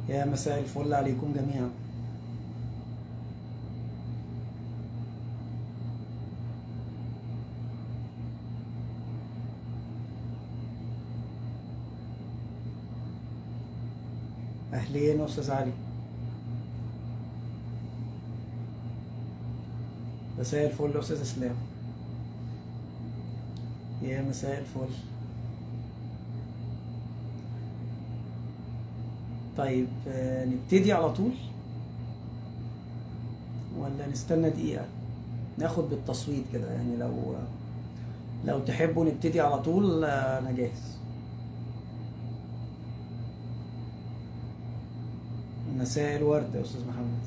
يا مساء الفل عليكم جميعا اهلين يا استاذ علي مساء الفل يا استاذ اسلام يا مساء الفل طيب آه، نبتدي على طول ولا نستنى دقيقة ناخد بالتصويت كده يعني لو لو تحبوا نبتدي على طول آه، أنا جاهز مساء الورد يا أستاذ محمد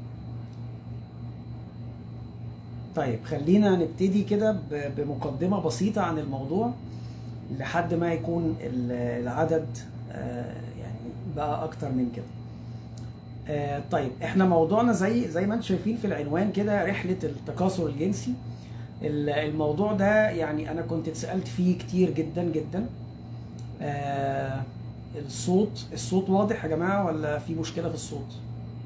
طيب خلينا نبتدي كده ب- بمقدمة بسيطة عن الموضوع لحد ما يكون ال- العدد آه، يعني بقى أكتر من كده آه، طيب احنا موضوعنا زي زي ما انتم شايفين في العنوان كده رحلة التكاثر الجنسي ال- الموضوع ده يعني انا كنت اتسألت فيه كتير جدا جدا آه، الصوت الصوت واضح يا جماعة ولا في مشكلة في الصوت؟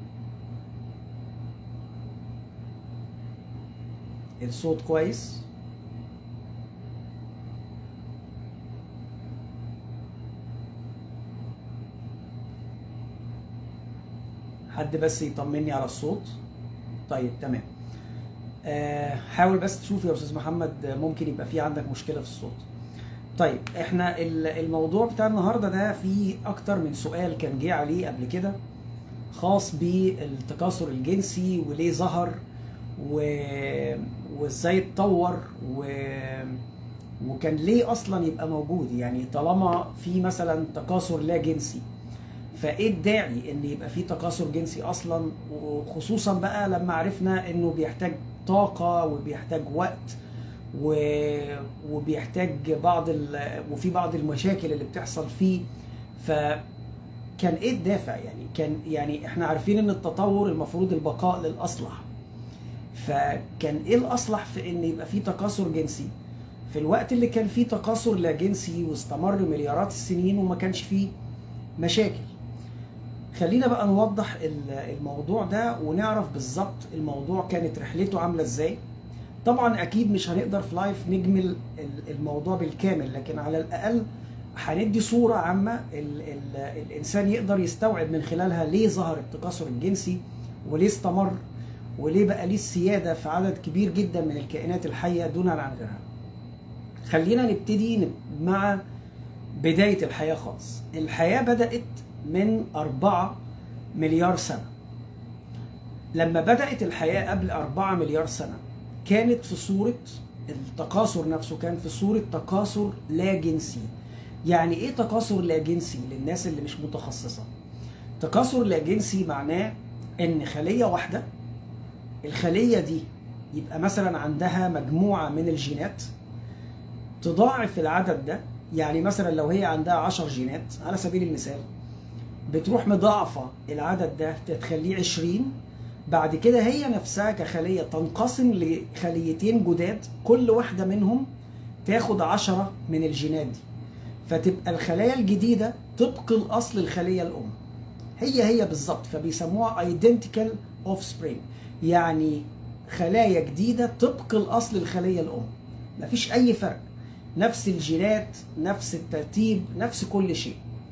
الصوت كويس حد بس يطمني على الصوت طيب تمام آه، حاول بس تشوف يا استاذ محمد آه، ممكن يبقى في عندك مشكله في الصوت طيب احنا ال- الموضوع بتاع النهارده ده فيه اكتر من سؤال كان جه عليه قبل كده خاص بالتكاثر الجنسي وليه ظهر و... وازاي اتطور و... وكان ليه اصلا يبقى موجود يعني طالما في مثلا تكاثر لا جنسي فايه الداعي ان يبقى في تكاثر جنسي اصلا وخصوصا بقى لما عرفنا انه بيحتاج طاقه وبيحتاج وقت و... وبيحتاج بعض ال... وفي بعض المشاكل اللي بتحصل فيه فكان ايه الدافع يعني كان يعني احنا عارفين ان التطور المفروض البقاء للاصلح فكان ايه الاصلح في ان يبقى في تكاثر جنسي في الوقت اللي كان فيه تكاثر لا جنسي واستمر مليارات السنين وما كانش فيه مشاكل خلينا بقى نوضح ال- الموضوع ده ونعرف بالظبط الموضوع كانت رحلته عامله ازاي طبعا اكيد مش هنقدر في لايف نجمل ال- الموضوع بالكامل لكن على الاقل هندي صوره عامه ال ال الانسان يقدر يستوعب من خلالها ليه ظهر التكاثر الجنسي وليه استمر وليه بقى ليه السياده في عدد كبير جدا من الكائنات الحيه دونا عن غيرها خلينا نبتدي نب- مع بداية الحياة خالص الحياة بدأت من أربعة مليار سنة لما بدأت الحياة قبل أربعة مليار سنة كانت في صورة التكاثر نفسه كان في صورة تكاثر لا جنسي يعني ايه تكاثر لا جنسي للناس اللي مش متخصصة تكاثر لا جنسي معناه ان خلية واحدة الخلية دي يبقى مثلا عندها مجموعة من الجينات تضاعف العدد ده يعني مثلا لو هي عندها 10 جينات على سبيل المثال بتروح مضاعفة العدد ده تخليه 20 بعد كده هي نفسها كخلية تنقسم لخليتين جداد كل واحدة منهم تاخد 10 من الجينات دي فتبقى الخلايا الجديدة طبق الأصل الخلية الأم هي هي بالظبط فبيسموها identical offspring يعني خلايا جديدة طبق الأصل الخلية الأم مفيش أي فرق نفس الجينات نفس الترتيب نفس كل شيء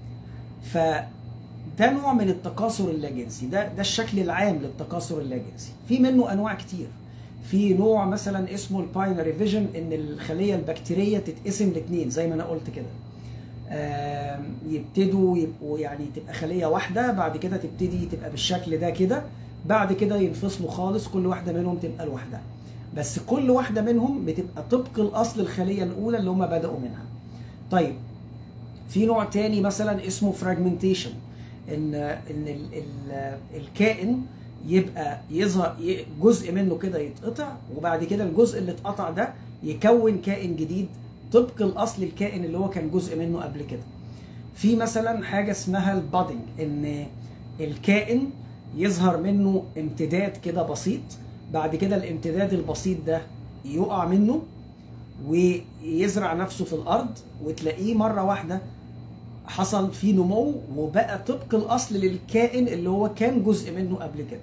فده نوع من التكاثر اللاجنسي ده ده الشكل العام للتكاثر اللاجنسي في منه انواع كتير في نوع مثلا اسمه الباينري فيجن ان الخليه البكتيريه تتقسم لاثنين زي ما انا قلت كده آم، يبتدوا يبقوا يعني تبقى خليه واحده بعد كده تبتدي تبقى بالشكل ده كده بعد كده ينفصلوا خالص كل واحده منهم تبقى لوحدها بس كل واحده منهم بتبقى طبق الاصل الخليه الاولى اللي هم بداوا منها طيب في نوع تاني مثلا اسمه فراجمنتيشن ان ان ال ال الكائن يبقى يظهر ي- جزء منه كده يتقطع وبعد كده الجزء اللي اتقطع ده يكون كائن جديد طبق الاصل الكائن اللي هو كان جزء منه قبل كده في مثلا حاجه اسمها البادنج ان الكائن يظهر منه امتداد كده بسيط بعد كده الامتداد البسيط ده يقع منه ويزرع نفسه في الارض وتلاقيه مره واحده حصل فيه نمو وبقى طبق الاصل للكائن اللي هو كان جزء منه قبل كده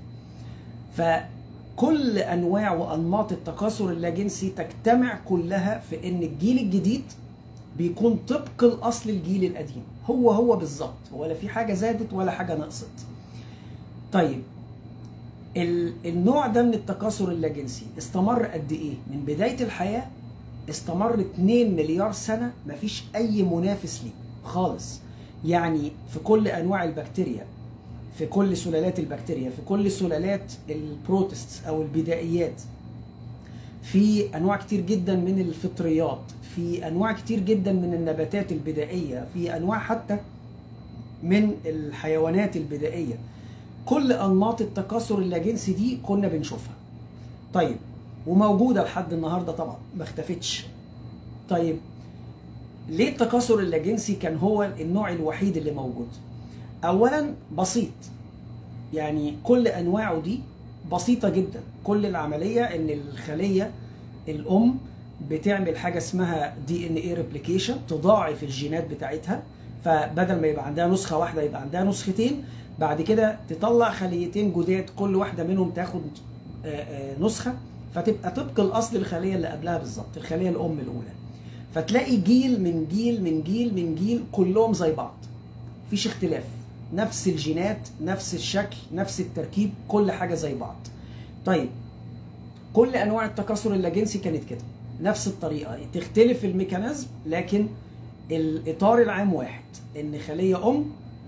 فكل انواع وانماط التكاثر اللاجنسي تجتمع كلها في ان الجيل الجديد بيكون طبق الاصل الجيل القديم هو هو بالظبط ولا في حاجه زادت ولا حاجه نقصت طيب ال- النوع ده من التكاثر اللاجنسي استمر قد ايه من بدايه الحياه استمر 2 مليار سنه مفيش اي منافس ليه خالص يعني في كل انواع البكتيريا في كل سلالات البكتيريا في كل سلالات البروتست او البدائيات في انواع كتير جدا من الفطريات في انواع كتير جدا من النباتات البدائيه في انواع حتى من الحيوانات البدائيه كل انماط التكاثر اللاجنسي دي كنا بنشوفها طيب وموجوده لحد النهارده طبعا ما اختفتش طيب ليه التكاثر اللاجنسي كان هو النوع الوحيد اللي موجود اولا بسيط يعني كل انواعه دي بسيطه جدا كل العمليه ان الخليه الام بتعمل حاجه اسمها دي ان اي ريبليكيشن تضاعف الجينات بتاعتها فبدل ما يبقى عندها نسخه واحده يبقى عندها نسختين بعد كده تطلع خليتين جداد كل واحده منهم تاخد آه، آه، نسخه فتبقى طبق الاصل الخليه اللي قبلها بالظبط الخليه الام الاولى فتلاقي جيل من جيل من جيل من جيل كلهم زي بعض مفيش اختلاف نفس الجينات نفس الشكل نفس التركيب كل حاجه زي بعض طيب كل انواع التكاثر اللاجنسي كانت كده نفس الطريقه تختلف الميكانيزم لكن الاطار العام واحد ان خليه ام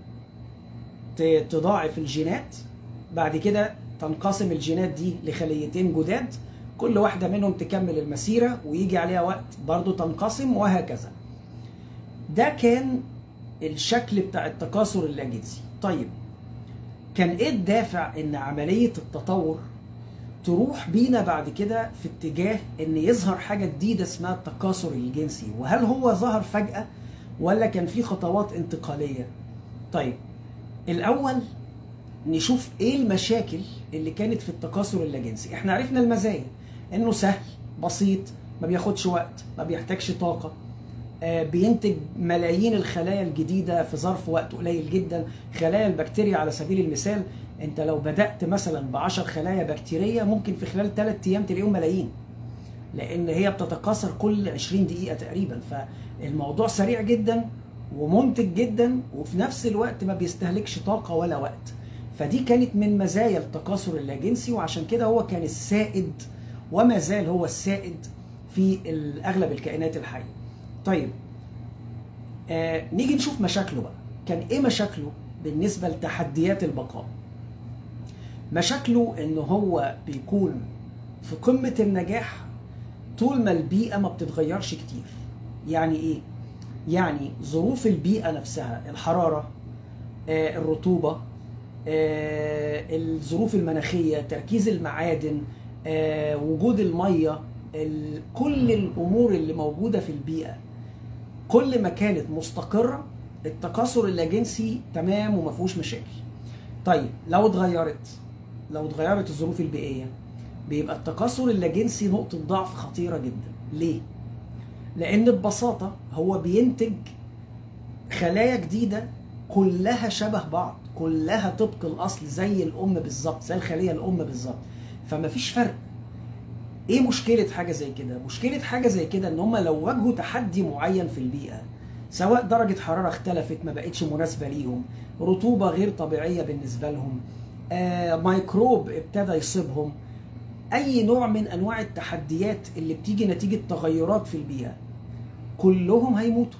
ت- تضاعف الجينات بعد كده تنقسم الجينات دي لخليتين جداد كل واحدة منهم تكمل المسيرة ويجي عليها وقت برضو تنقسم وهكذا ده كان الشكل بتاع التكاثر اللاجنسي طيب كان ايه الدافع ان عملية التطور تروح بينا بعد كده في اتجاه ان يظهر حاجة جديدة اسمها التكاثر الجنسي وهل هو ظهر فجأة ولا كان في خطوات انتقالية طيب الاول نشوف ايه المشاكل اللي كانت في التكاثر اللاجنسي احنا عرفنا المزايا انه سهل بسيط ما بياخدش وقت ما بيحتاجش طاقة آه، بينتج ملايين الخلايا الجديدة في ظرف وقت قليل جدا خلايا البكتيريا على سبيل المثال انت لو بدأت مثلا بعشر خلايا بكتيرية ممكن في خلال ثلاثة ايام تلاقيهم ملايين لان هي بتتكاثر كل 20 دقيقة تقريبا فالموضوع سريع جدا ومنتج جدا وفي نفس الوقت ما بيستهلكش طاقة ولا وقت فدي كانت من مزايا التكاثر اللاجنسي وعشان كده هو كان السائد وما زال هو السائد في اغلب الكائنات الحيه. طيب آه نيجي نشوف مشاكله بقى كان ايه مشاكله بالنسبه لتحديات البقاء مشاكله ان هو بيكون في قمه النجاح طول ما البيئه ما بتتغيرش كتير يعني ايه يعني ظروف البيئه نفسها الحراره آه الرطوبه آه الظروف المناخيه تركيز المعادن آه وجود الميه ال- كل الامور اللي موجوده في البيئه كل ما كانت مستقره التكاثر اللاجنسي تمام وما فيهوش مشاكل طيب لو اتغيرت لو اتغيرت الظروف البيئيه بيبقى التكاثر اللاجنسي نقطه ضعف خطيره جدا ليه لان ببساطه هو بينتج خلايا جديده كلها شبه بعض كلها طبق الاصل زي الام بالظبط زي الخليه الام بالظبط فما فيش فرق ايه مشكله حاجه زي كده مشكله حاجه زي كده ان هم لو واجهوا تحدي معين في البيئه سواء درجه حراره اختلفت ما بقتش مناسبه ليهم رطوبه غير طبيعيه بالنسبه لهم آه ميكروب ابتدى يصيبهم اي نوع من انواع التحديات اللي بتيجي نتيجه تغيرات في البيئه كلهم هيموتوا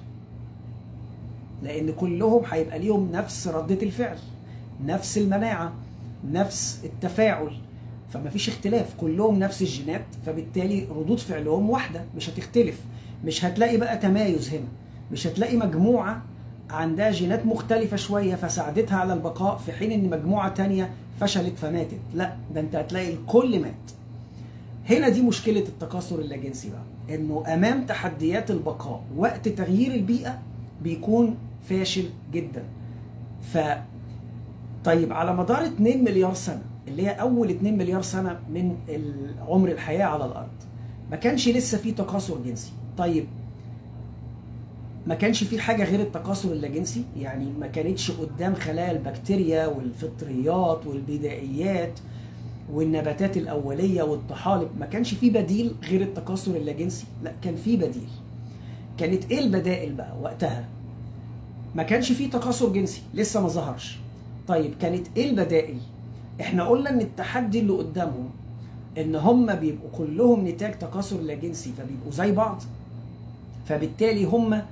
لان كلهم هيبقى ليهم نفس ردة الفعل نفس المناعة نفس التفاعل فما فيش اختلاف كلهم نفس الجينات فبالتالي ردود فعلهم واحدة مش هتختلف مش هتلاقي بقى تمايز هنا مش هتلاقي مجموعة عندها جينات مختلفة شوية فساعدتها على البقاء في حين ان مجموعة تانية فشلت فماتت لا ده انت هتلاقي الكل مات هنا دي مشكلة التكاثر اللاجنسي بقى انه امام تحديات البقاء وقت تغيير البيئة بيكون فاشل جدا ف طيب على مدار 2 مليار سنة اللي هي اول 2 مليار سنة من عمر الحياة على الارض ما كانش لسه في تكاثر جنسي طيب ما كانش في حاجه غير التكاثر اللاجنسي يعني ما كانتش قدام خلايا البكتيريا والفطريات والبدائيات والنباتات الاوليه والطحالب ما كانش في بديل غير التكاثر اللاجنسي لا كان في بديل كانت ايه البدائل بقى وقتها ما كانش في تكاثر جنسي لسه ما ظهرش طيب كانت ايه البدائل احنا قلنا ان التحدي اللي قدامهم ان هم بيبقوا كلهم نتاج تكاثر لا جنسي فبيبقوا زي بعض فبالتالي هم آه،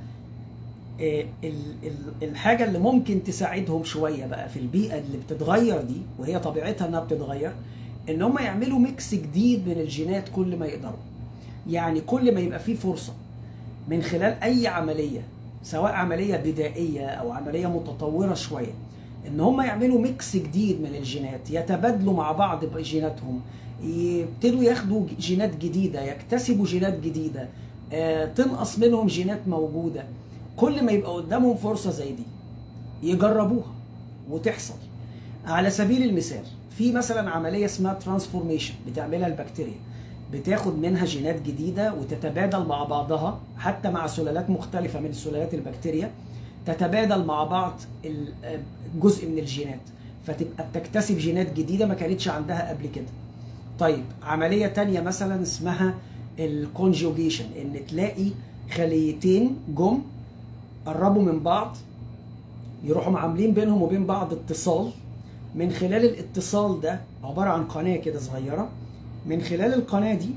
ال- ال- الحاجة اللي ممكن تساعدهم شوية بقى في البيئة اللي بتتغير دي وهي طبيعتها انها بتتغير ان هم يعملوا ميكس جديد من الجينات كل ما يقدروا يعني كل ما يبقى فيه فرصة من خلال اي عملية سواء عملية بدائية او عملية متطورة شوية ان هم يعملوا ميكس جديد من الجينات يتبادلوا مع بعض بجيناتهم يبتدوا ياخدوا جينات جديدة يكتسبوا جينات جديدة آه، تنقص منهم جينات موجودة كل ما يبقى قدامهم فرصة زي دي يجربوها وتحصل على سبيل المثال في مثلا عملية اسمها ترانسفورميشن بتعملها البكتيريا بتاخد منها جينات جديدة وتتبادل مع بعضها حتى مع سلالات مختلفة من سلالات البكتيريا تتبادل مع بعض ال- آه، جزء من الجينات فتبقى بتكتسب جينات جديدة ما كانتش عندها قبل كده طيب عملية تانية مثلا اسمها الكونجوجيشن ان تلاقي خليتين جم قربوا من بعض يروحوا عاملين بينهم وبين بعض اتصال من خلال الاتصال ده عبارة عن قناة كده صغيرة من خلال القناة دي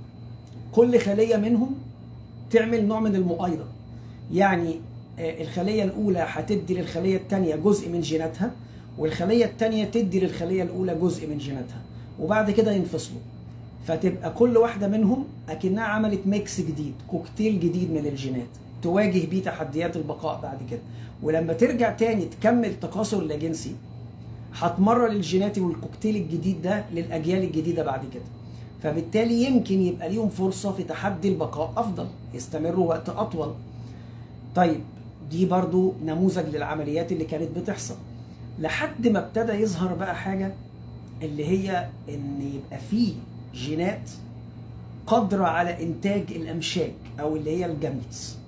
كل خلية منهم تعمل نوع من المؤايدة يعني آه، الخلية الأولى هتدي للخلية الثانية جزء من جيناتها والخلية الثانية تدي للخلية الأولى جزء من جيناتها وبعد كده ينفصلوا فتبقى كل واحدة منهم أكنها عملت ميكس جديد كوكتيل جديد من الجينات تواجه بيه تحديات البقاء بعد كده ولما ترجع تاني تكمل تكاثر لاجنسي هتمرر الجينات والكوكتيل الجديد ده للأجيال الجديدة بعد كده فبالتالي يمكن يبقى ليهم فرصة في تحدي البقاء أفضل يستمروا وقت أطول طيب دي برضو نموذج للعمليات اللي كانت بتحصل لحد ما ابتدى يظهر بقى حاجة اللي هي ان يبقى فيه جينات قادرة على انتاج الامشاج او اللي هي الجاميتس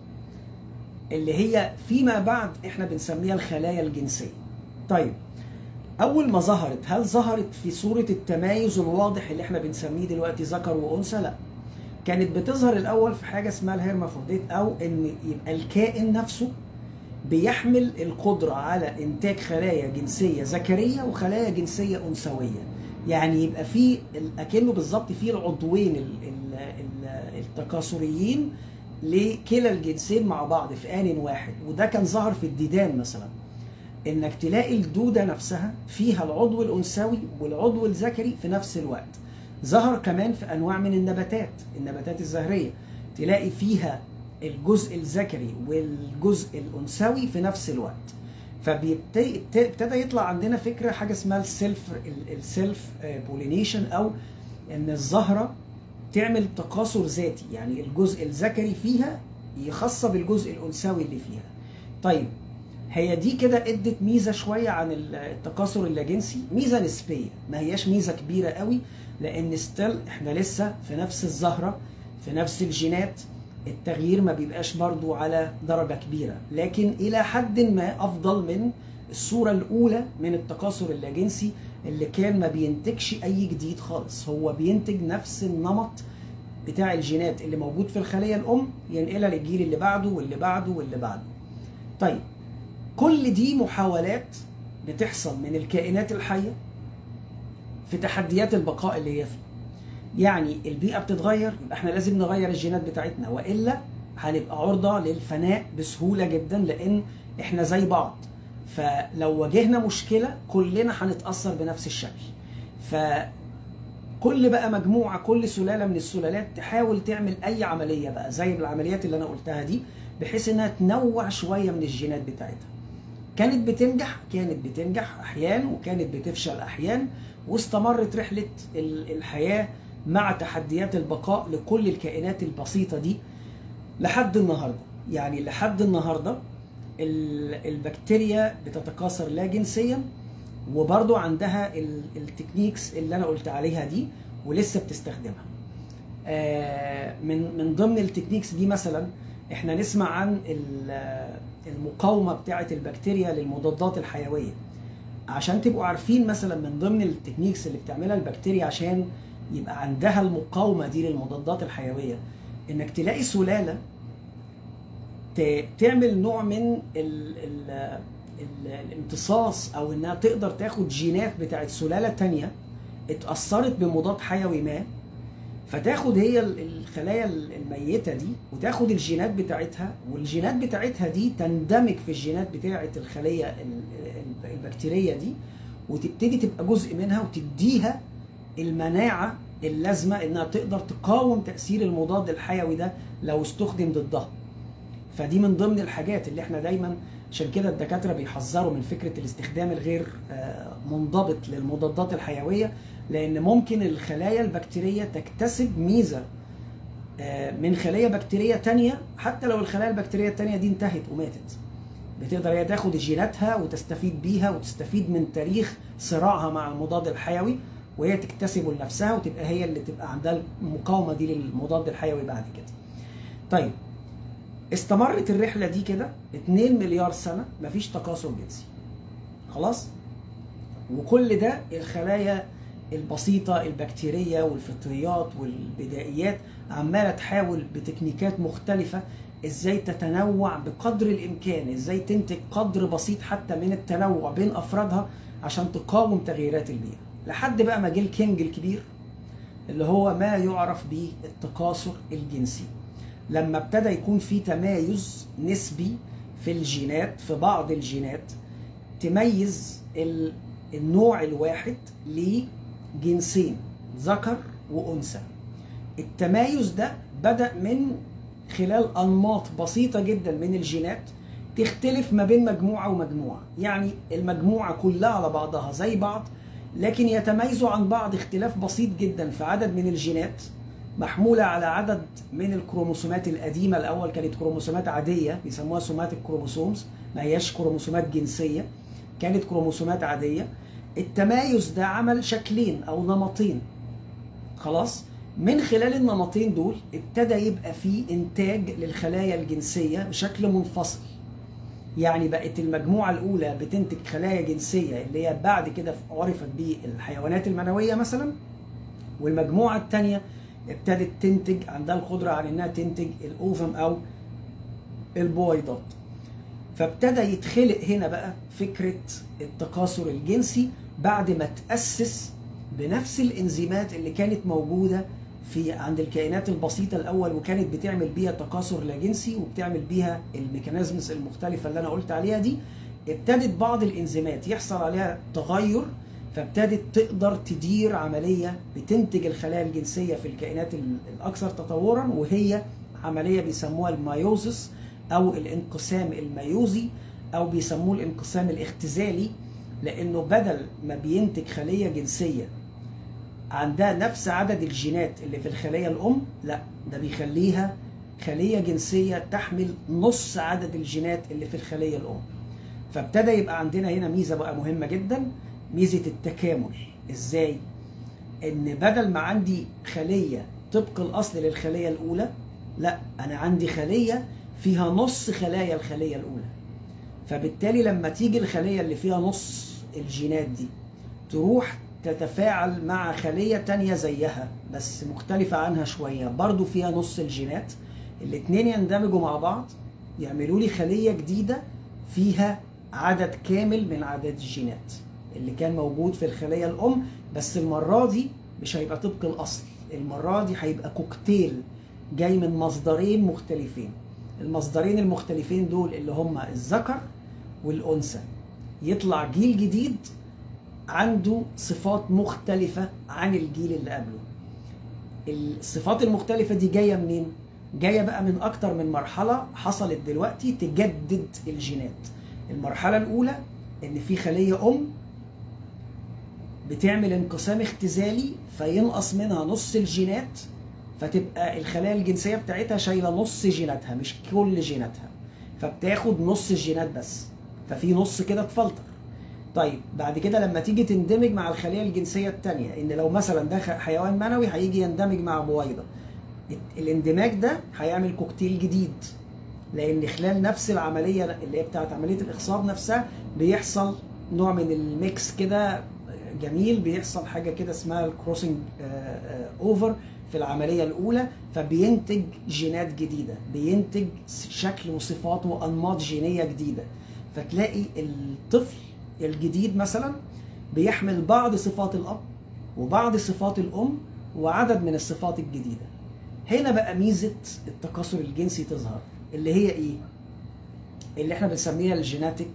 اللي هي فيما بعد احنا بنسميها الخلايا الجنسية طيب اول ما ظهرت هل ظهرت في صورة التمايز الواضح اللي احنا بنسميه دلوقتي ذكر وانثى لا كانت بتظهر الاول في حاجة اسمها الهيرمافروديت او ان يبقى الكائن نفسه بيحمل القدرة على إنتاج خلايا جنسية ذكرية وخلايا جنسية أنثوية يعني يبقى في ال- أكنه بالظبط في العضوين ال- ال- ال- التكاثريين لكلا الجنسين مع بعض في آن واحد وده كان ظهر في الديدان مثلا انك تلاقي الدودة نفسها فيها العضو الأنثوي والعضو الذكري في نفس الوقت ظهر كمان في أنواع من النباتات النباتات الزهرية تلاقي فيها الجزء الذكري والجزء الأنثوي في نفس الوقت فابتدى يطلع عندنا فكرة حاجة اسمها السيلف السيلف بولينيشن أو إن الزهرة تعمل تكاثر ذاتي يعني الجزء الذكري فيها يخصب الجزء الأنثوي اللي فيها طيب هي دي كده ادت ميزه شويه عن التكاثر اللاجنسي ميزه نسبيه ما هياش ميزه كبيره قوي لان ستيل احنا لسه في نفس الزهره في نفس الجينات التغيير ما بيبقاش برضو على درجه كبيره لكن الى حد ما افضل من الصوره الاولى من التكاثر اللاجنسي اللي كان ما بينتجش اي جديد خالص هو بينتج نفس النمط بتاع الجينات اللي موجود في الخليه الام ينقلها للجيل اللي بعده واللي بعده واللي بعده طيب كل دي محاولات بتحصل من الكائنات الحية في تحديات البقاء اللي هي فيه يعني البيئة بتتغير يبقى احنا لازم نغير الجينات بتاعتنا وإلا هنبقى عرضة للفناء بسهولة جدا لأن احنا زي بعض فلو واجهنا مشكلة كلنا هنتأثر بنفس الشكل فكل بقى مجموعة كل سلالة من السلالات تحاول تعمل أي عملية بقى زي العمليات اللي أنا قلتها دي بحيث إنها تنوع شوية من الجينات بتاعتها كانت بتنجح كانت بتنجح احيان وكانت بتفشل احيان واستمرت رحله ال- الحياه مع تحديات البقاء لكل الكائنات البسيطه دي لحد النهارده يعني لحد النهارده ال- البكتيريا بتتكاثر لا جنسيا وبرضو عندها ال- التكنيكس اللي انا قلت عليها دي ولسه بتستخدمها آه، من من ضمن التكنيكس دي مثلا احنا نسمع عن ال- المقاومه بتاعه البكتيريا للمضادات الحيويه عشان تبقوا عارفين مثلا من ضمن التكنيكس اللي بتعملها البكتيريا عشان يبقى عندها المقاومه دي للمضادات الحيويه انك تلاقي سلاله ت- تعمل نوع من ال ال ال الامتصاص او انها تقدر تاخد جينات بتاعت سلاله تانية اتاثرت بمضاد حيوي ما فتاخد هي ال- الخلايا ال- الميته دي وتاخد الجينات بتاعتها والجينات بتاعتها دي تندمج في الجينات بتاعت الخليه ال- ال- البكتيريه دي وتبتدي تبقى جزء منها وتديها المناعه اللازمه انها تقدر تقاوم تاثير المضاد الحيوي ده لو استخدم ضدها. فدي من ضمن الحاجات اللي احنا دايما عشان كده الدكاتره بيحذروا من فكره الاستخدام الغير آه، منضبط للمضادات الحيويه لان ممكن الخلايا البكتيريه تكتسب ميزه آه، من خليه بكتيريه تانية حتى لو الخلايا البكتيريه التانية دي انتهت وماتت بتقدر هي تاخد جيناتها وتستفيد بيها وتستفيد من تاريخ صراعها مع المضاد الحيوي وهي تكتسبه لنفسها وتبقى هي اللي تبقى عندها المقاومه دي للمضاد الحيوي بعد كده. طيب استمرت الرحله دي كده 2 مليار سنه مفيش تكاثر جنسي. خلاص؟ وكل ده الخلايا البسيطة البكتيرية والفطريات والبدائيات عمالة تحاول بتكنيكات مختلفة ازاي تتنوع بقدر الامكان ازاي تنتج قدر بسيط حتى من التنوع بين افرادها عشان تقاوم تغييرات البيئة لحد بقى ما جه الكينج الكبير اللي هو ما يعرف بالتكاثر الجنسي لما ابتدى يكون في تمايز نسبي في الجينات في بعض الجينات تميز ال- النوع الواحد لجنسين ذكر وانثى التمايز ده بدا من خلال انماط بسيطه جدا من الجينات تختلف ما بين مجموعه ومجموعه يعني المجموعه كلها على بعضها زي بعض لكن يتميزوا عن بعض اختلاف بسيط جدا في عدد من الجينات محمولة على عدد من الكروموسومات القديمة الأول كانت كروموسومات عادية بيسموها سوماتيك كروموسومز ما هياش كروموسومات جنسية كانت كروموسومات عادية التمايز ده عمل شكلين أو نمطين خلاص من خلال النمطين دول ابتدى يبقى في إنتاج للخلايا الجنسية بشكل منفصل يعني بقت المجموعة الأولى بتنتج خلايا جنسية اللي هي بعد كده عرفت بالحيوانات المنوية مثلا والمجموعة الثانية ابتدت تنتج عندها القدرة على إنها تنتج الأوفم أو البويضات فابتدى يتخلق هنا بقى فكرة التكاثر الجنسي بعد ما تأسس بنفس الإنزيمات اللي كانت موجودة في عند الكائنات البسيطة الأول وكانت بتعمل بيها تكاثر لا جنسي وبتعمل بيها الميكانيزمز المختلفة اللي أنا قلت عليها دي ابتدت بعض الإنزيمات يحصل عليها تغير فابتدت تقدر تدير عملية بتنتج الخلايا الجنسية في الكائنات الأكثر تطورا وهي عملية بيسموها الميوزس أو الانقسام الميوزي أو بيسموه الانقسام الاختزالي لأنه بدل ما بينتج خلية جنسية عندها نفس عدد الجينات اللي في الخلية الأم لا ده بيخليها خلية جنسية تحمل نص عدد الجينات اللي في الخلية الأم فابتدى يبقى عندنا هنا ميزة بقى مهمة جدا ميزة التكامل ازاي ان بدل ما عندي خلية طبق الاصل للخلية الاولى لا انا عندي خلية فيها نص خلايا الخلية الاولى فبالتالي لما تيجي الخلية اللي فيها نص الجينات دي تروح تتفاعل مع خلية تانية زيها بس مختلفة عنها شوية برضو فيها نص الجينات الاتنين يندمجوا مع بعض يعملوا لي خلية جديدة فيها عدد كامل من عدد الجينات اللي كان موجود في الخلية الأم بس المرة دي مش هيبقى طبق الأصل المرة دي هيبقى كوكتيل جاي من مصدرين مختلفين المصدرين المختلفين دول اللي هما الذكر والأنثى يطلع جيل جديد عنده صفات مختلفة عن الجيل اللي قبله الصفات المختلفة دي جاية منين؟ جاية بقى من أكتر من مرحلة حصلت دلوقتي تجدد الجينات المرحلة الأولى إن في خلية أم بتعمل انقسام اختزالي فينقص منها نص الجينات فتبقى الخلايا الجنسية بتاعتها شايلة نص جيناتها مش كل جيناتها فبتاخد نص الجينات بس ففي نص كده اتفلتر طيب بعد كده لما تيجي تندمج مع الخلية الجنسية التانية ان لو مثلا ده حيوان منوي هيجي يندمج مع بويضة الاندماج ده هيعمل كوكتيل جديد لان خلال نفس العمليه اللي هي بتاعت عمليه الاخصاب نفسها بيحصل نوع من الميكس كده جميل بيحصل حاجه كده اسمها الكروسنج اوفر في العمليه الاولى فبينتج جينات جديده بينتج شكل وصفات وانماط جينيه جديده فتلاقي الطفل الجديد مثلا بيحمل بعض صفات الاب وبعض صفات الام وعدد من الصفات الجديده هنا بقى ميزه التكاثر الجنسي تظهر اللي هي ايه اللي احنا بنسميها الجيناتيك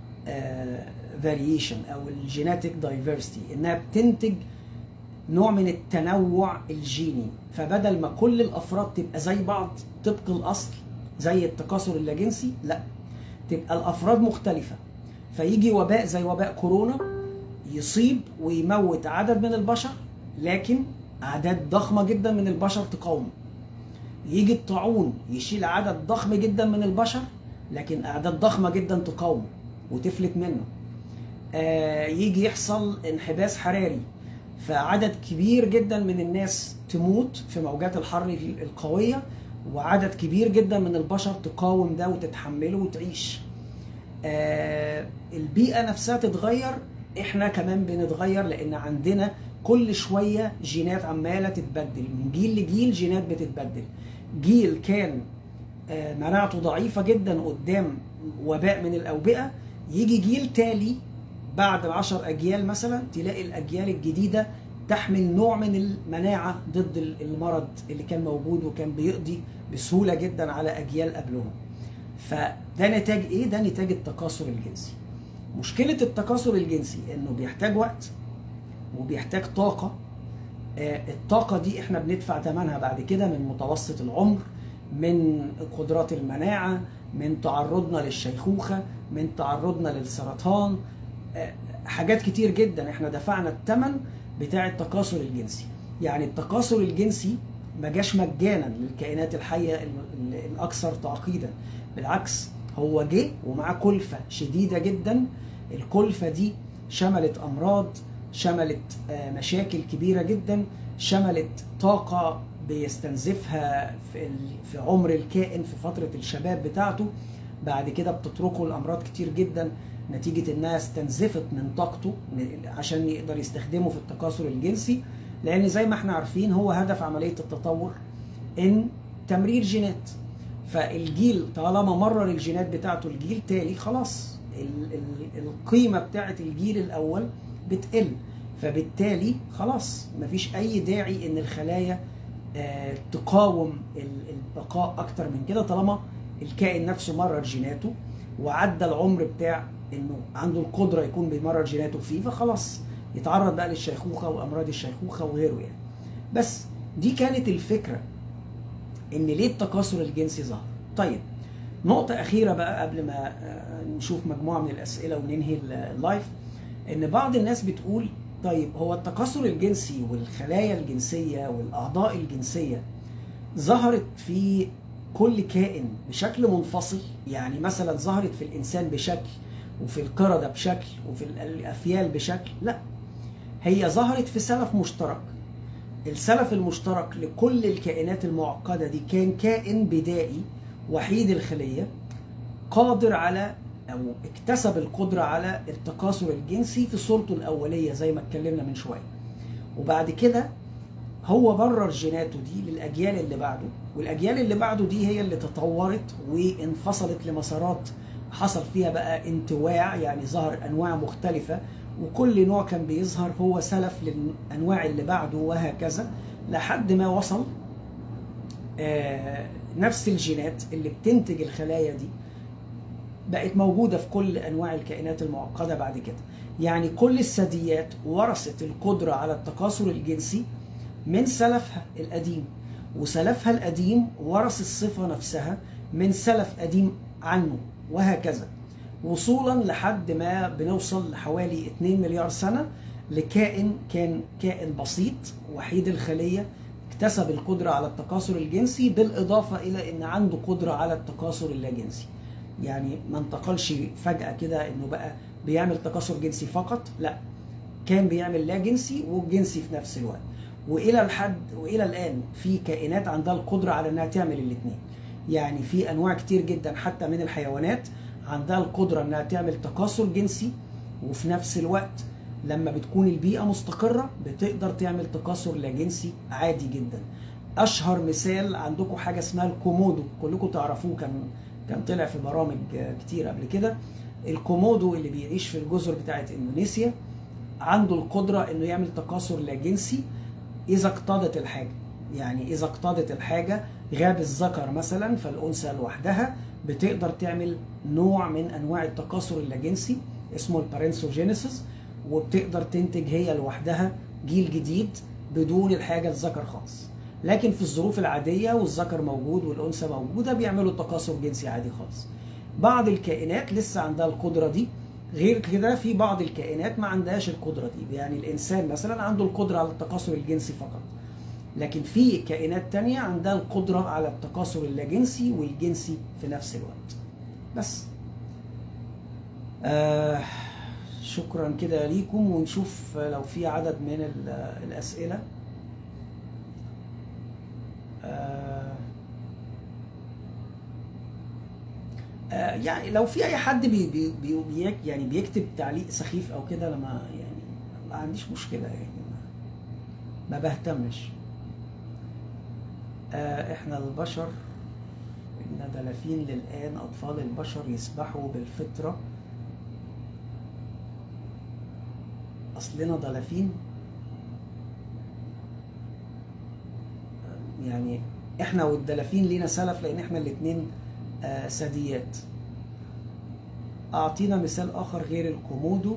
فاريشن او الجيناتيك دايفرستي انها بتنتج نوع من التنوع الجيني فبدل ما كل الافراد تبقى زي بعض طبق الاصل زي التكاثر اللاجنسي لا تبقى الافراد مختلفه فيجي وباء زي وباء كورونا يصيب ويموت عدد من البشر لكن اعداد ضخمه جدا من البشر تقاومه يجي الطاعون يشيل عدد ضخم جدا من البشر لكن اعداد ضخمه جدا تقاومه وتفلت منه آه يجي يحصل انحباس حراري فعدد كبير جدا من الناس تموت في موجات الحر القويه وعدد كبير جدا من البشر تقاوم ده وتتحمله وتعيش آه البيئه نفسها تتغير احنا كمان بنتغير لان عندنا كل شويه جينات عماله تتبدل من جيل لجيل جينات بتتبدل جيل كان آه مناعته ضعيفه جدا قدام وباء من الاوبئه يجي جيل تالي بعد عشر أجيال مثلا تلاقي الأجيال الجديدة تحمل نوع من المناعة ضد المرض اللي كان موجود وكان بيقضي بسهولة جدا على أجيال قبلهم فده نتاج إيه؟ ده نتاج التكاثر الجنسي مشكلة التكاثر الجنسي إنه بيحتاج وقت وبيحتاج طاقة الطاقة دي إحنا بندفع ثمنها بعد كده من متوسط العمر من قدرات المناعة من تعرضنا للشيخوخة من تعرضنا للسرطان حاجات كتير جدا احنا دفعنا الثمن بتاع التكاثر الجنسي يعني التكاثر الجنسي ما جاش مجانا للكائنات الحيه الاكثر تعقيدا بالعكس هو جه ومعاه كلفه شديده جدا الكلفه دي شملت امراض شملت مشاكل كبيره جدا شملت طاقه بيستنزفها في عمر الكائن في فتره الشباب بتاعته بعد كده بتتركه الامراض كتير جدا نتيجة انها استنزفت من طاقته عشان يقدر يستخدمه في التكاثر الجنسي لان زي ما احنا عارفين هو هدف عملية التطور ان تمرير جينات فالجيل طالما مرر الجينات بتاعته الجيل تالي خلاص ال ال القيمة بتاعة الجيل الاول بتقل فبالتالي خلاص مفيش اي داعي ان الخلايا آه تقاوم البقاء اكتر من كده طالما الكائن نفسه مرر جيناته وعدى العمر بتاع انه عنده القدره يكون بيمرر جيناته فيه فخلاص يتعرض بقى للشيخوخه وامراض الشيخوخه وغيره يعني بس دي كانت الفكره ان ليه التكاثر الجنسي ظهر طيب نقطة أخيرة بقى قبل ما نشوف مجموعة من الأسئلة وننهي اللايف إن بعض الناس بتقول طيب هو التكاثر الجنسي والخلايا الجنسية والأعضاء الجنسية ظهرت في كل كائن بشكل منفصل يعني مثلا ظهرت في الإنسان بشكل وفي القردة بشكل وفي الأفيال بشكل لا هي ظهرت في سلف مشترك السلف المشترك لكل الكائنات المعقدة دي كان كائن بدائي وحيد الخلية قادر على أو اكتسب القدرة على التكاثر الجنسي في صورته الأولية زي ما اتكلمنا من شوية وبعد كده هو برر جيناته دي للأجيال اللي بعده والأجيال اللي بعده دي هي اللي تطورت وانفصلت لمسارات حصل فيها بقى انتواع يعني ظهر انواع مختلفه وكل نوع كان بيظهر هو سلف للانواع اللي بعده وهكذا لحد ما وصل آه نفس الجينات اللي بتنتج الخلايا دي بقت موجوده في كل انواع الكائنات المعقده بعد كده يعني كل الثدييات ورثت القدره على التكاثر الجنسي من سلفها القديم وسلفها القديم ورث الصفه نفسها من سلف قديم عنه وهكذا وصولا لحد ما بنوصل لحوالي 2 مليار سنة لكائن كان كائن بسيط وحيد الخلية اكتسب القدرة على التكاثر الجنسي بالإضافة إلى أن عنده قدرة على التكاثر اللاجنسي يعني ما انتقلش فجأة كده أنه بقى بيعمل تكاثر جنسي فقط لا كان بيعمل لا جنسي وجنسي في نفس الوقت والى الحد والى الان في كائنات عندها القدره على انها تعمل الاثنين يعني في انواع كتير جدا حتى من الحيوانات عندها القدره انها تعمل تكاثر جنسي وفي نفس الوقت لما بتكون البيئه مستقره بتقدر تعمل تكاثر لا جنسي عادي جدا اشهر مثال عندكم حاجه اسمها الكومودو كلكم تعرفوه كان كان طلع في برامج كتير قبل كده الكومودو اللي بيعيش في الجزر بتاعت اندونيسيا عنده القدره انه يعمل تكاثر لا جنسي اذا اقتضت الحاجه يعني اذا اقتضت الحاجه غاب الذكر مثلا فالانثى لوحدها بتقدر تعمل نوع من انواع التكاثر اللاجنسي اسمه البارنسوجينيسيس وبتقدر تنتج هي لوحدها جيل جديد بدون الحاجه الذكر خالص لكن في الظروف العاديه والذكر موجود والانثى موجوده بيعملوا تكاثر جنسي عادي خالص بعض الكائنات لسه عندها القدره دي غير كده في بعض الكائنات ما عندهاش القدره دي يعني الانسان مثلا عنده القدره على التكاثر الجنسي فقط لكن في كائنات تانية عندها القدرة على التكاثر اللاجنسي والجنسي في نفس الوقت بس آه شكرا كده ليكم ونشوف لو في عدد من الأسئلة آه آه يعني لو في اي حد بي بي بي يعني بيكتب تعليق سخيف او كده انا ما يعني ما عنديش مشكله يعني ما, ما بهتمش آه احنا البشر ان دلافين للان اطفال البشر يسبحوا بالفطره اصلنا دلافين يعني احنا والدلافين لينا سلف لان احنا الاتنين آه ثدييات اعطينا مثال اخر غير الكومودو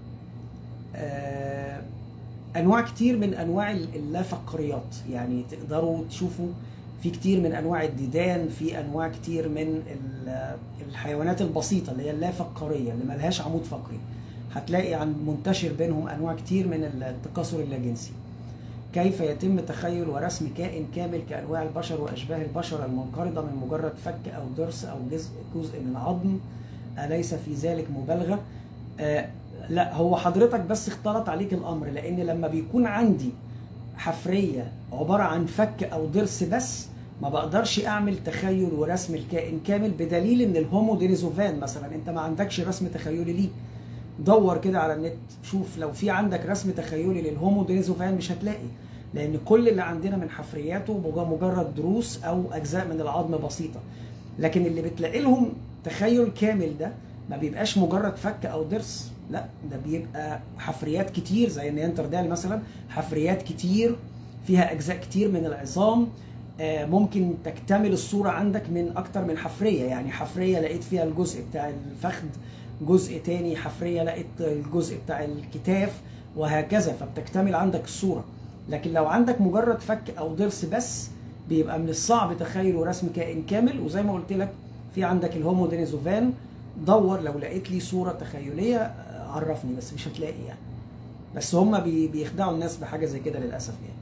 آه انواع كتير من انواع اللافقريات يعني تقدروا تشوفوا في كتير من انواع الديدان في انواع كتير من الحيوانات البسيطه اللي هي اللافقريه اللي ملهاش عمود فقري هتلاقي عن منتشر بينهم انواع كتير من التكاثر اللاجنسي كيف يتم تخيل ورسم كائن كامل كانواع البشر واشباه البشر المنقرضه من مجرد فك او ضرس او جزء جزء من عظم اليس في ذلك مبالغه آه لا هو حضرتك بس اختلط عليك الامر لان لما بيكون عندي حفريه عباره عن فك او ضرس بس ما بقدرش اعمل تخيل ورسم الكائن كامل بدليل ان الهومو دينيزوفان مثلا انت ما عندكش رسم تخيلي ليه دور كده على النت شوف لو في عندك رسم تخيلي للهومو دينيزوفان مش هتلاقي لان كل اللي عندنا من حفرياته مجرد دروس او اجزاء من العظم بسيطه لكن اللي بتلاقي لهم تخيل كامل ده ما بيبقاش مجرد فك او ضرس لا ده بيبقى حفريات كتير زي النيانتردال مثلا حفريات كتير فيها اجزاء كتير من العظام ممكن تكتمل الصوره عندك من اكتر من حفريه يعني حفريه لقيت فيها الجزء بتاع الفخذ جزء تاني حفريه لقيت الجزء بتاع الكتاف وهكذا فبتكتمل عندك الصوره لكن لو عندك مجرد فك او ضرس بس بيبقى من الصعب تخيل ورسم كائن كامل وزي ما قلت لك في عندك الهومو دينيزوفان دور لو لقيت لي صوره تخيليه عرفني بس مش هتلاقي يعني بس هم بيخدعوا الناس بحاجه زي كده للاسف يعني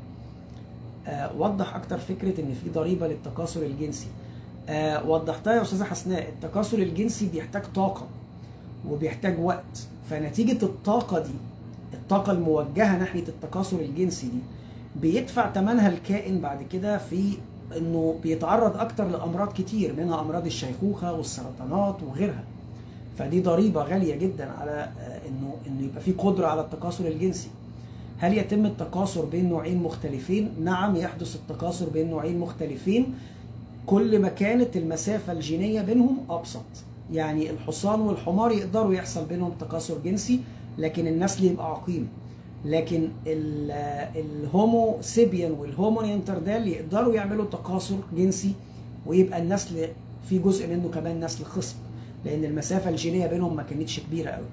آه وضح اكتر فكره ان في ضريبه للتكاثر الجنسي آه وضحتها يا استاذه حسناء التكاثر الجنسي بيحتاج طاقه وبيحتاج وقت فنتيجه الطاقه دي الطاقه الموجهه ناحيه التكاثر الجنسي دي بيدفع ثمنها الكائن بعد كده في انه بيتعرض اكتر لامراض كتير منها امراض الشيخوخه والسرطانات وغيرها فدي ضريبه غاليه جدا على انه انه يبقى في قدره على التكاثر الجنسي هل يتم التكاثر بين نوعين مختلفين نعم يحدث التكاثر بين نوعين مختلفين كل ما كانت المسافه الجينيه بينهم ابسط يعني الحصان والحمار يقدروا يحصل بينهم تكاثر جنسي لكن النسل يبقى عقيم لكن الهومو سيبيان والهومو نيانتردال يقدروا يعملوا تكاثر جنسي ويبقى النسل في جزء منه كمان نسل خصب لان المسافه الجينيه بينهم ما كانتش كبيره قوي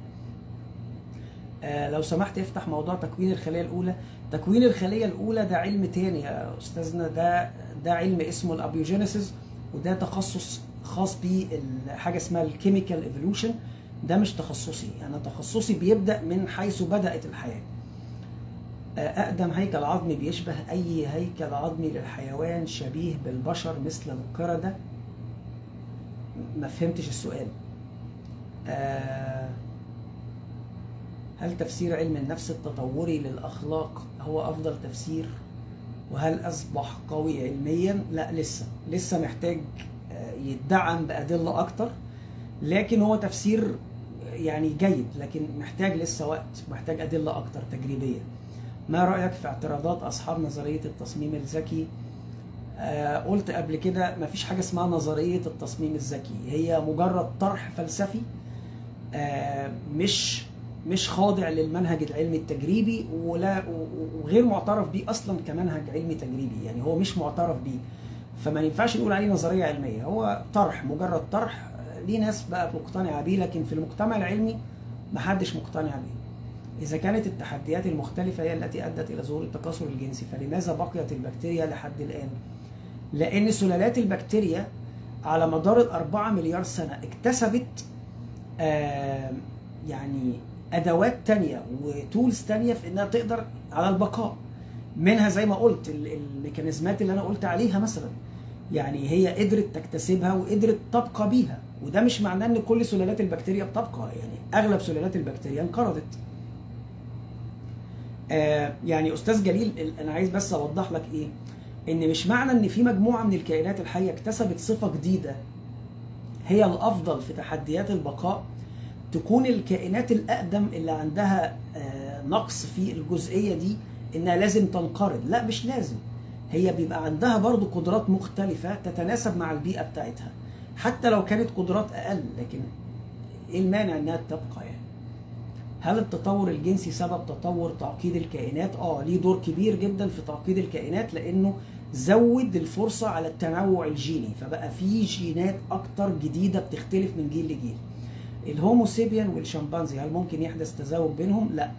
آه لو سمحت افتح موضوع تكوين الخليه الاولى تكوين الخليه الاولى ده علم تاني يا استاذنا ده ده علم اسمه الابيوجينيسيس وده تخصص خاص بحاجه اسمها الكيميكال ايفولوشن ده مش تخصصي انا يعني تخصصي بيبدا من حيث بدات الحياه اقدم هيكل عظمي بيشبه اي هيكل عظمي للحيوان شبيه بالبشر مثل القرده ما فهمتش السؤال آه هل تفسير علم النفس التطوري للأخلاق هو أفضل تفسير وهل أصبح قوي علميا لا لسه لسه محتاج آه، يدعم بادله اكتر لكن هو تفسير يعني جيد لكن محتاج لسه وقت محتاج ادله اكتر تجريبيه ما رايك في اعتراضات اصحاب نظريه التصميم الذكي آه قلت قبل كده مفيش حاجه اسمها نظريه التصميم الذكي هي مجرد طرح فلسفي آه مش مش خاضع للمنهج العلمي التجريبي ولا وغير معترف بيه اصلا كمنهج علمي تجريبي يعني هو مش معترف بيه فما ينفعش نقول عليه نظريه علميه هو طرح مجرد طرح ليه ناس بقى مقتنعه بيه لكن في المجتمع العلمي محدش مقتنع بيه إذا كانت التحديات المختلفة هي التي أدت إلى ظهور التكاثر الجنسي فلماذا بقيت البكتيريا لحد الآن؟ لأن سلالات البكتيريا على مدار الأربعة مليار سنة اكتسبت آه يعني أدوات تانية وتولز تانية في إنها تقدر على البقاء منها زي ما قلت الميكانيزمات اللي أنا قلت عليها مثلا يعني هي قدرت تكتسبها وقدرت تبقى بيها وده مش معناه ان كل سلالات البكتيريا بتبقى يعني اغلب سلالات البكتيريا انقرضت آه يعني استاذ جليل انا عايز بس اوضح لك ايه ان مش معنى ان في مجموعه من الكائنات الحيه اكتسبت صفه جديده هي الافضل في تحديات البقاء تكون الكائنات الاقدم اللي عندها آه نقص في الجزئيه دي انها لازم تنقرض لا مش لازم هي بيبقى عندها برضو قدرات مختلفة تتناسب مع البيئة بتاعتها حتى لو كانت قدرات أقل لكن إيه المانع إنها تبقى يعني هل التطور الجنسي سبب تطور تعقيد الكائنات؟ اه ليه دور كبير جدا في تعقيد الكائنات لانه زود الفرصه على التنوع الجيني فبقى في جينات اكتر جديده بتختلف من جيل لجيل. الهومو سيبيان والشمبانزي هل ممكن يحدث تزاوج بينهم؟ لا.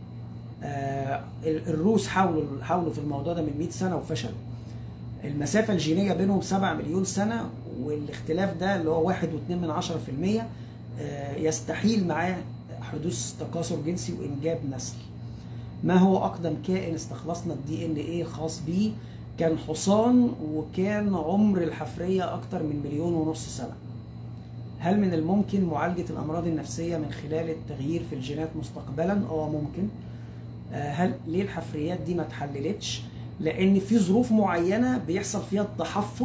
آه الروس حاولوا حاولوا في الموضوع ده من 100 سنه وفشلوا. المسافه الجينيه بينهم 7 مليون سنه والاختلاف ده اللي هو 1.2 من 10% آه يستحيل معاه حدوث تكاثر جنسي وانجاب نسل ما هو اقدم كائن استخلصنا الدي ان ايه خاص بيه كان حصان وكان عمر الحفريه اكتر من مليون ونص سنه هل من الممكن معالجه الامراض النفسيه من خلال التغيير في الجينات مستقبلا اه ممكن هل ليه الحفريات دي ما اتحللتش لان في ظروف معينه بيحصل فيها التحفر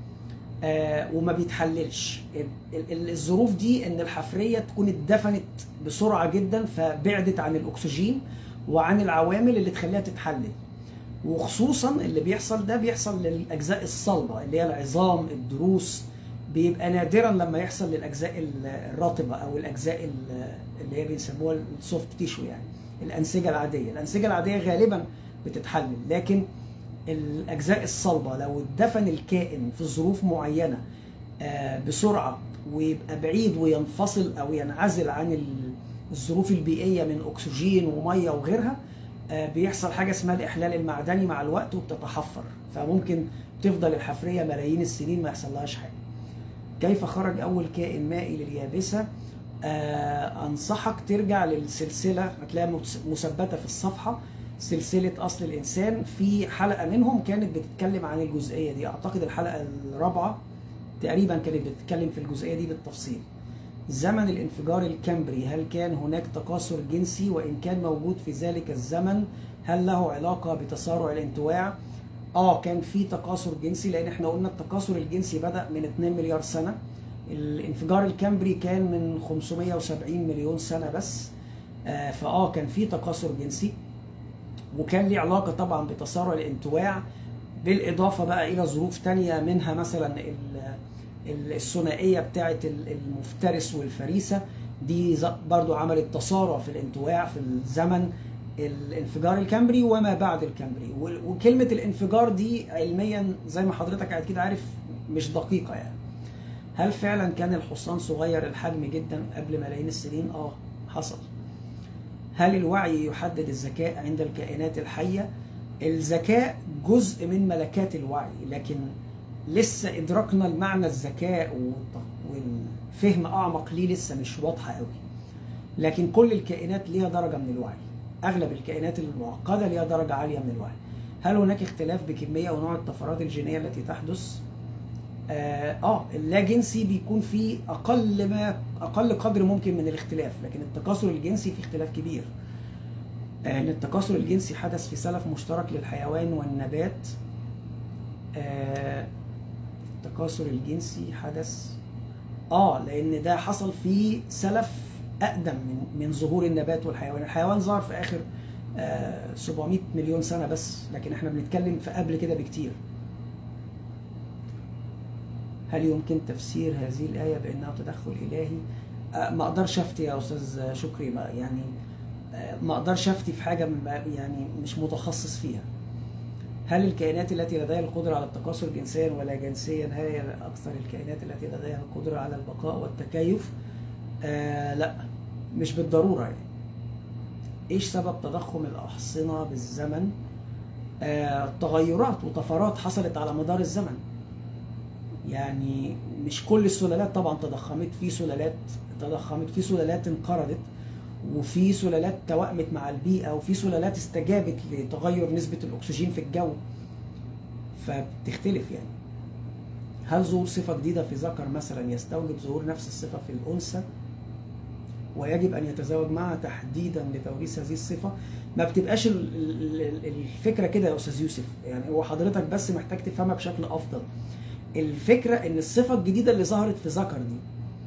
آه وما بيتحللش الظروف دي ان الحفريه تكون اتدفنت بسرعه جدا فبعدت عن الاكسجين وعن العوامل اللي تخليها تتحلل وخصوصا اللي بيحصل ده بيحصل للاجزاء الصلبه اللي هي العظام الضروس بيبقى نادرا لما يحصل للاجزاء الرطبه او الاجزاء اللي هي بيسموها السوفت تيشو يعني الانسجه العاديه الانسجه العاديه غالبا بتتحلل لكن الاجزاء الصلبه لو اتدفن الكائن في ظروف معينه بسرعه ويبقى بعيد وينفصل او ينعزل عن الظروف البيئيه من اكسجين وميه وغيرها بيحصل حاجه اسمها الاحلال المعدني مع الوقت وبتتحفر فممكن تفضل الحفريه ملايين السنين ما يحصلهاش حاجه كيف خرج اول كائن مائي لليابسه آه انصحك ترجع للسلسله هتلاقيها مثبته في الصفحه سلسله اصل الانسان في حلقه منهم كانت بتتكلم عن الجزئيه دي اعتقد الحلقه الرابعه تقريبا كانت بتتكلم في الجزئيه دي بالتفصيل زمن الانفجار الكامبري هل كان هناك تكاثر جنسي وان كان موجود في ذلك الزمن هل له علاقه بتسارع الانتواع اه كان في تكاثر جنسي لان احنا قلنا التكاثر الجنسي بدا من 2 مليار سنه الانفجار الكامبري كان من 570 مليون سنه بس آه فاه كان في تكاثر جنسي وكان ليه علاقه طبعا بتسارع الانتواع بالاضافه بقى الى ظروف تانية منها مثلا الثنائيه بتاعه المفترس والفريسه دي برضو عملت تسارع في الانتواع في الزمن الانفجار الكامبري وما بعد الكامبري وكلمه الانفجار دي علميا زي ما حضرتك اكيد عارف مش دقيقه يعني هل فعلا كان الحصان صغير الحجم جدا قبل ملايين السنين اه حصل هل الوعي يحدد الذكاء عند الكائنات الحيه الذكاء جزء من ملكات الوعي لكن لسه ادراكنا المعنى الذكاء والفهم اعمق ليه لسه مش واضحه قوي لكن كل الكائنات ليها درجه من الوعي اغلب الكائنات المعقده ليها درجه عاليه من الوعي هل هناك اختلاف بكميه ونوع الطفرات الجينيه التي تحدث اه, آه اللا جنسي بيكون فيه اقل ما اقل قدر ممكن من الاختلاف لكن التكاثر الجنسي فيه اختلاف كبير آه ان التكاثر الجنسي حدث في سلف مشترك للحيوان والنبات آه التكاثر الجنسي حدث اه لان ده حصل في سلف اقدم من من ظهور النبات والحيوان الحيوان ظهر في اخر آه 700 مليون سنه بس لكن احنا بنتكلم في قبل كده بكتير هل يمكن تفسير هذه الايه بانها تدخل الهي آه ما اقدرش افتي يا استاذ شكري ما يعني آه ما اقدرش افتي في حاجه يعني مش متخصص فيها هل الكائنات التي لديها القدرة على التكاثر جنسيا ولا جنسيا هي أكثر الكائنات التي لديها القدرة على البقاء والتكيف؟ آه لا مش بالضرورة يعني. إيش سبب تضخم الأحصنة بالزمن؟ آه تغيرات وطفرات حصلت على مدار الزمن. يعني مش كل السلالات طبعا تضخمت في سلالات تضخمت في سلالات انقرضت وفي سلالات توأمت مع البيئة وفي سلالات استجابت لتغير نسبة الأكسجين في الجو فبتختلف يعني هل ظهور صفة جديدة في ذكر مثلا يستوجب ظهور نفس الصفة في الأنثى ويجب أن يتزوج معها تحديدا لتوريث هذه الصفة ما بتبقاش الفكرة كده يا أستاذ يوسف يعني هو حضرتك بس محتاج تفهمها بشكل أفضل الفكرة إن الصفة الجديدة اللي ظهرت في ذكر دي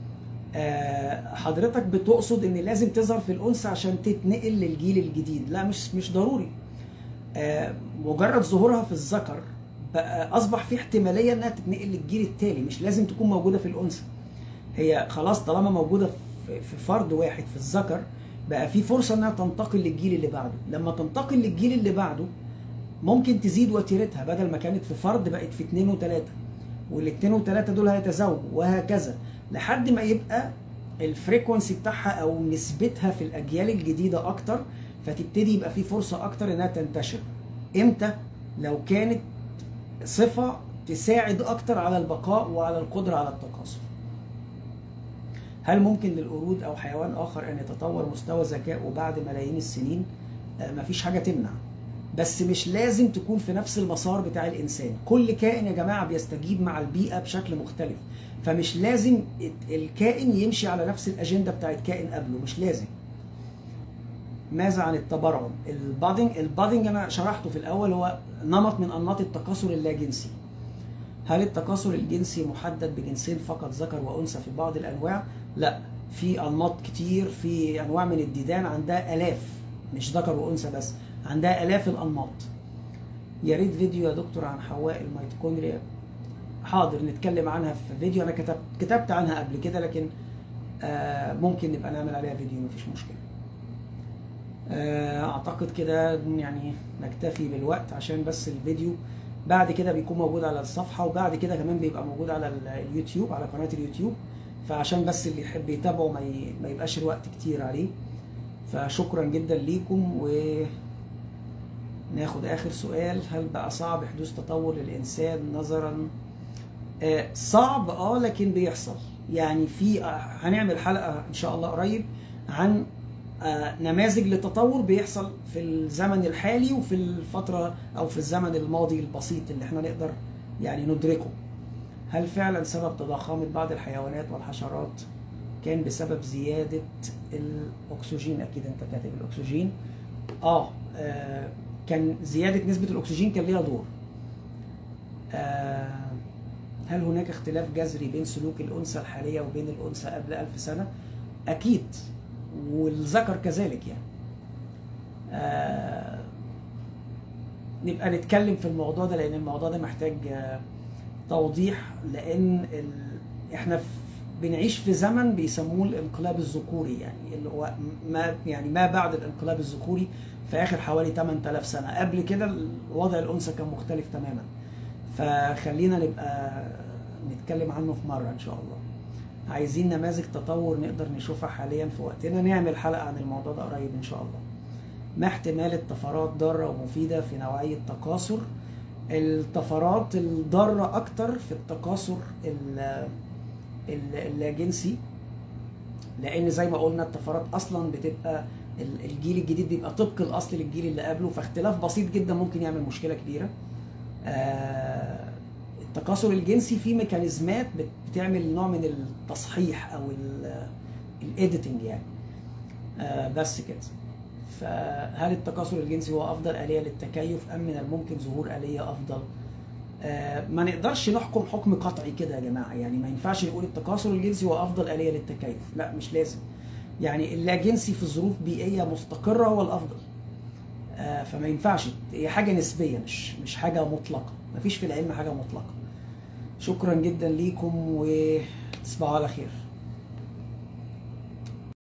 حضرتك بتقصد ان لازم تظهر في الانثى عشان تتنقل للجيل الجديد لا مش مش ضروري مجرد ظهورها في الذكر بقى اصبح في احتماليه انها تتنقل للجيل التالي مش لازم تكون موجوده في الانثى هي خلاص طالما موجوده في فرد واحد في الذكر بقى في فرصه انها تنتقل للجيل اللي بعده لما تنتقل للجيل اللي بعده ممكن تزيد وتيرتها بدل ما كانت في فرد بقت في اثنين وثلاثه والاثنين وثلاثه دول هيتزوجوا وهكذا لحد ما يبقى الفريكونسي بتاعها او نسبتها في الاجيال الجديده اكتر فتبتدي يبقى في فرصه اكتر انها تنتشر امتى لو كانت صفه تساعد اكتر على البقاء وعلى القدره على التكاثر هل ممكن للقرود او حيوان اخر ان يتطور مستوى ذكائه بعد ملايين السنين آه مفيش حاجه تمنع بس مش لازم تكون في نفس المسار بتاع الانسان كل كائن يا جماعه بيستجيب مع البيئه بشكل مختلف فمش لازم الكائن يمشي على نفس الاجنده بتاعت كائن قبله مش لازم ماذا عن التبرعم البادنج البادنج انا شرحته في الاول هو نمط من انماط التكاثر اللاجنسي هل التكاثر الجنسي محدد بجنسين فقط ذكر وانثى في بعض الانواع لا في انماط كتير في انواع من الديدان عندها الاف مش ذكر وانثى بس عندها الاف الانماط يا ريت فيديو يا دكتور عن حواء الميتوكوندريا حاضر نتكلم عنها في فيديو انا كتبت كتبت عنها قبل كده لكن آه ممكن نبقى نعمل عليها فيديو مفيش مشكله آه اعتقد كده يعني نكتفي بالوقت عشان بس الفيديو بعد كده بيكون موجود على الصفحه وبعد كده كمان بيبقى موجود على اليوتيوب على قناه اليوتيوب فعشان بس اللي يحب يتابعه ما, ي... ما يبقاش الوقت كتير عليه فشكرا جدا ليكم و ناخد اخر سؤال هل بقى صعب حدوث تطور للانسان نظرا آه صعب اه لكن بيحصل يعني في آه هنعمل حلقه ان شاء الله قريب عن آه نماذج للتطور بيحصل في الزمن الحالي وفي الفتره او في الزمن الماضي البسيط اللي احنا نقدر يعني ندركه هل فعلا سبب تضخامة بعض الحيوانات والحشرات كان بسبب زيادة الأكسجين أكيد أنت كاتب الأكسجين آه, آه كان زيادة نسبة الأكسجين كان ليها دور آه هل هناك اختلاف جذري بين سلوك الأنثى الحالية وبين الأنثى قبل ألف سنة؟ أكيد والذكر كذلك يعني آه نبقى نتكلم في الموضوع ده لأن الموضوع ده محتاج آه توضيح لأن ال... احنا في بنعيش في زمن بيسموه الانقلاب الذكوري يعني اللي هو ما يعني ما بعد الانقلاب الذكوري في اخر حوالي 8000 سنه قبل كده وضع الانثى كان مختلف تماما فخلينا نبقى نتكلم عنه في مره ان شاء الله عايزين نماذج تطور نقدر نشوفها حاليا في وقتنا نعمل حلقه عن الموضوع ده قريب ان شاء الله ما احتمال الطفرات ضاره ومفيده في نوعيه تكاثر الطفرات الضاره اكتر في التكاثر اللاجنسي لان زي ما قلنا الطفرات اصلا بتبقى الجيل الجديد بيبقى طبق الاصل للجيل اللي قبله فاختلاف بسيط جدا ممكن يعمل مشكله كبيره التكاثر الجنسي فيه ميكانيزمات بتعمل نوع من التصحيح او الايديتنج يعني بس كده فهل التكاثر الجنسي هو افضل اليه للتكيف ام من الممكن ظهور اليه افضل آه، ما نقدرش نحكم حكم قطعي كده يا جماعه يعني ما ينفعش نقول التكاثر الجنسي هو افضل اليه للتكيف لا مش لازم يعني اللاجنسي في ظروف بيئيه مستقره هو الافضل آه، فما ينفعش هي حاجه نسبيه مش مش حاجه مطلقه مفيش في العلم حاجه مطلقه شكرا جدا ليكم وتصبحوا على خير